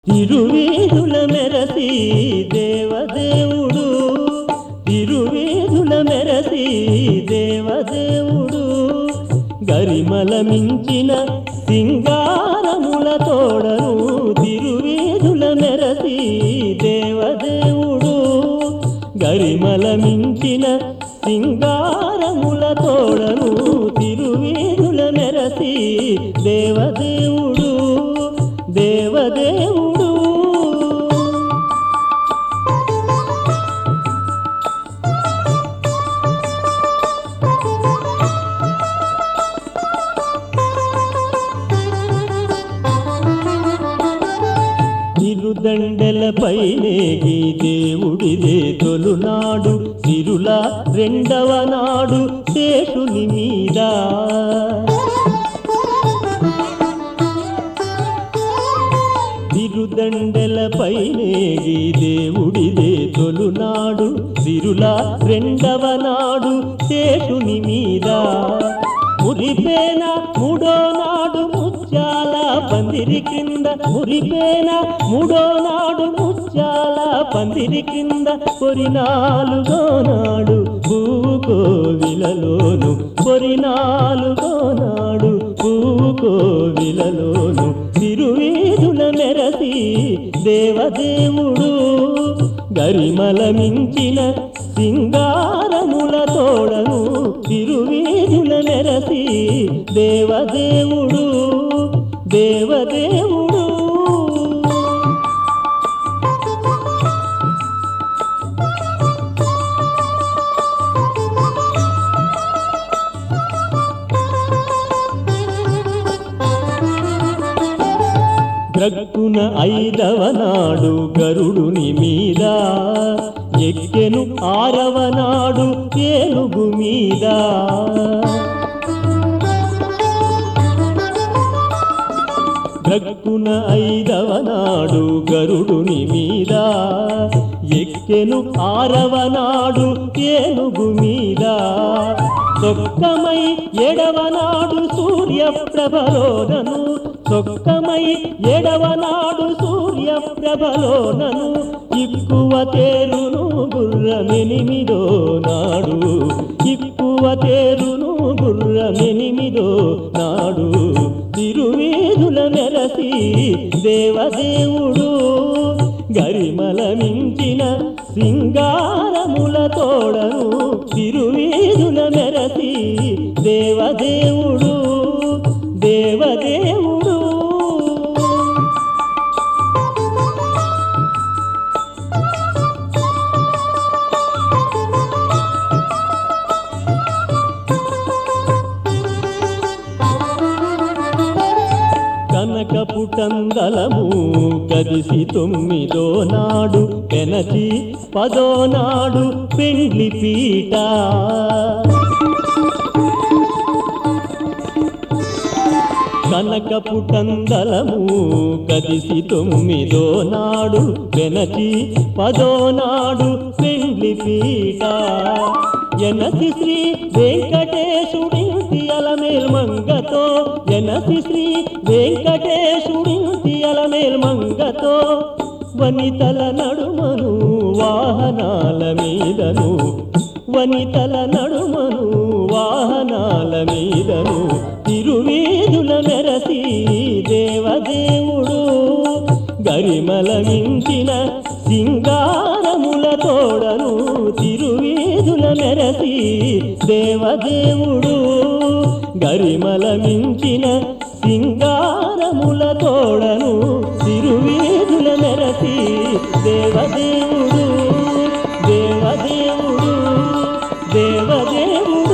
తిరువీధుల మెరసి దేవదేవుడు తిరువీధుల మెరసి దేవదేవుడు గరిమల మించిన సింగారముల తోడను తిరువీధుల మెరసి దేవదేవుడు గరిమల మించిన సింగారముల తోడను తిరువీధుల మెరసి దేవదేవుడు దేవదేవుడు తిరుదండలపైనేగి దేవుడిదే తొలునాడు తిరుల రెండవ నాడు శేషుని మీద తిరుదండలపైనేగి దేవుడిదే తొలునాడు తిరుల రెండవ నాడు శేషుని మీద మురిపేన మూడో నాడు ముత్యాల పందిరి కింద మురిపేన మూడో నాడు ముత్యాల పందిరి కింద పొరి నాలుగో నాడు భూకోవిలలోను పొరి నాలుగో నాడు భూకోవిలలోను తిరువీధుల మెరసి దేవదేవుడు గరిమల మించిన సింగారముల తోడను తిరువీధుల మెరసి దేవదేవుడు దేవదేవుడు గ్రక్కున ఐదవ నాడు గరుడుని మీద ఎక్కెను ఆరవ నాడు ఏనుగు మీద గ్రక్కున ఐదవ నాడు గరుడుని మీద ఎక్కెను ఆరవ నాడు ఏనుగు మీద సొక్కమై ఎడవ నాడు సూర్య ప్రభలోనను సొక్కమై ఎడవ నాడు సూర్య ప్రభలోనను ఇక్కువ తేరును గుర్రమెనిమిదో నాడు ఇక్కువ తేరును గుర్రమెనిమిదో నాడు తిరువీధుల మెరసి దేవదేవుడు గరిమల మించిన సింగారముల తోడను తిరువీధుల మెరసి దేవదేవుడు దేవదేవుడు కనకపు టందలము కదిసి తొమ్మిదో నాడు పెనచి పదో నాడు పెండ్లి పీట కనకపు టందలము కదిసి తొమ్మిదో నాడు వెనచి పదో నాడు పెండ్లి పీట ఎనసి శ్రీ వెంకటేశుడింటి అలమేల్ మంగతో ఎనసి శ్రీ వెంకటేశుడింటి అలమేల్ మంగతో వనితల నడుమను వాహనాల మీదను వనితల నడుమను వాహనాల మీదను తిరువీధుల మెరసి దేవదేవుడు గరిమల మించిన సింగారముల తోడను తిరువీధుల మెరసి దేవదేవుడు గరిమల మించిన సింగారముల తోడను తిరువీధుల మెరసి దేవదేవుడు దేవదేవుడు దేవదేవుడు